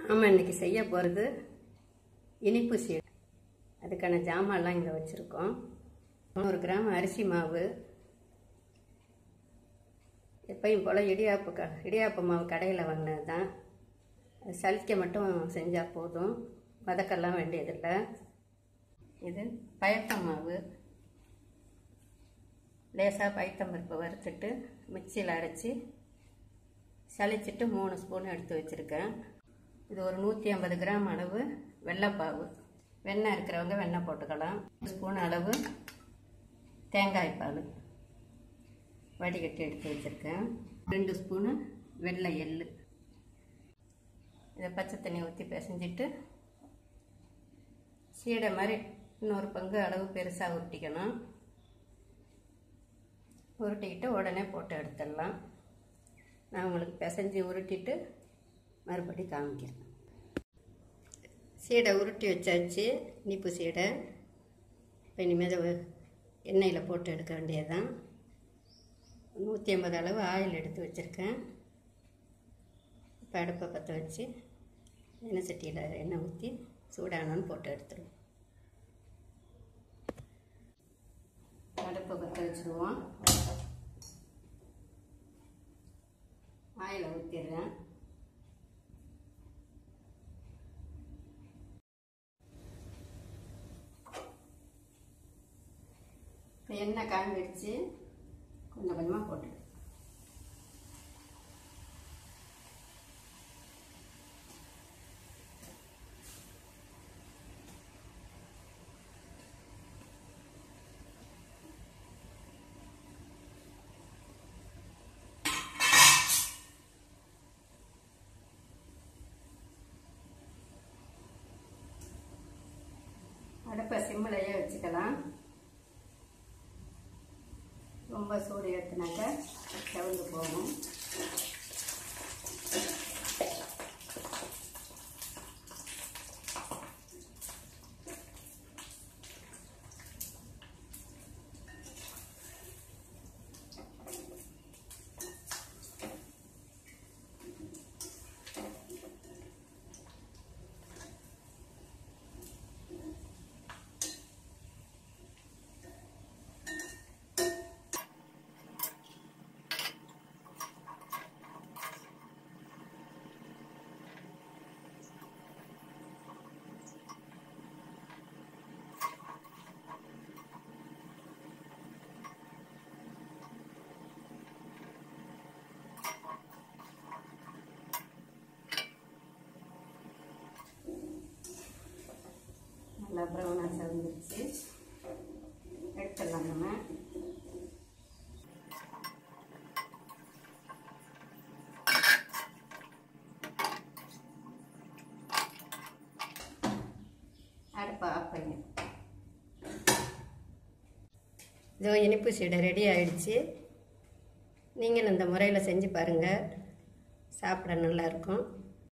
நாம் இன்னைக்கு செய்ய போகிறது இனிப்பு சீடை அதுக்கான ஜாமான்லாம் இங்கே வச்சுருக்கோம் நூறு கிராம் அரிசி மாவு எப்பயும் போல் இடியாப்பு க இடியாப்பு மாவு கடையில் வாங்கினது தான் அது சலிக்க மட்டும் செஞ்சால் போதும் வதக்கெல்லாம் வேண்டியதில்லை இது பயத்த மாவு லேசாக பயத்தம் பருப்பு வறுத்துட்டு மிக்சியில் அரைச்சி சலிச்சிட்டு மூணு ஸ்பூன் எடுத்து வச்சுருக்கேன் இது ஒரு நூற்றி ஐம்பது கிராம் அளவு வெள்ளைப்பாவு வெண்ணெய் இருக்கிறவங்க வெண்ணெய் போட்டுக்கலாம் ஒரு ஸ்பூன் அளவு தேங்காய் பால் வடிகட்டி எடுத்து வச்சுருக்கேன் ரெண்டு ஸ்பூனு வெள்ளை எள்ளு இதை பச்சை தண்ணி ஊற்றி பிசைஞ்சிட்டு சீடை மாதிரி இன்னொரு பங்கு அளவு பெருசாக உருட்டிக்கணும் உருட்டிக்கிட்டு உடனே போட்டு எடுத்துடலாம் நான் உங்களுக்கு பிசைஞ்சு உருட்டிட்டு மறுபடி காமிக்கிறேன் சீடை உருட்டி வச்சாச்சு இனிப்பு சீடை இப்போ இனிமேல் எண்ணெயில் போட்டு எடுக்க வேண்டியதுதான் நூற்றி ஐம்பது அளவு ஆயில் எடுத்து வச்சுருக்கேன் இப்போ அடுப்பை பற்ற வச்சு எண்ணெய் சட்டியில் எண்ணெய் ஊற்றி சூடானோன்னு போட்டு எடுத்துருவோம் அடுப்பை பற்ற வச்சுருவோம் ஆயிலை ஊற்றிடுறேன் இப்போ எண்ணெய் காஞ்சிடுச்சு கொஞ்சம் கொஞ்சமாக போட்டு அடுப்பை சிம்மிலையே வச்சுக்கலாம் ரொம்ப சூடு ஏற்றுனாக்க செவந்து போகும் நல்லா ப்ரௌனாக செவந்துருச்சு எடுத்துடலாம் நம்ம அடுப்பை ஆஃப் பண்ணி இதோ இனிப்பு சீடை ரெடி ஆயிடுச்சு நீங்களும் இந்த முறையில் செஞ்சு பாருங்கள் சாப்பிட நல்லாயிருக்கும்